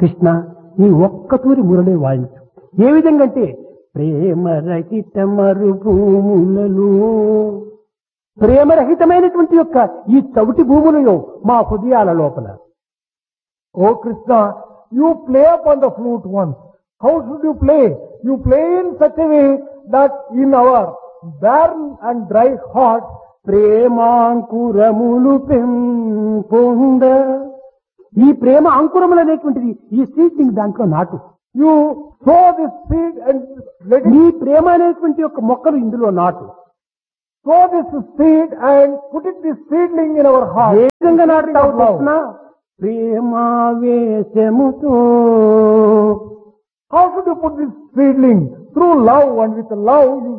కృష్ణ నీ ఒక్కతూరి మురళి వాయించు ఏ విధంగా అంటే ప్రేమరహిత మరుభూములలో ప్రేమరహితమైనటువంటి యొక్క ఈ చవిటి భూములలో మా హృదయాల లోపల Oh Krishna, you play upon the flute once. How should you play? You play in such a way that in our barren and dry hearts, ప్రేమాంకురములు పెంపొంద ఈ ప్రేమ అంకురములు అనేటువంటిది ఈ సీడ్లింగ్ దాంట్లో నాటు you sow this seed and let it నీ ప్రేమ అనేటువంటి యొక్క మొక్కలు ఇందులో నాటు sow this seed and put it this seedling in our heart. ఏ విధంగా నాటుతావు Love. Krishna ప్రేమావేశముతో How should you put this seedling? Through love and with love you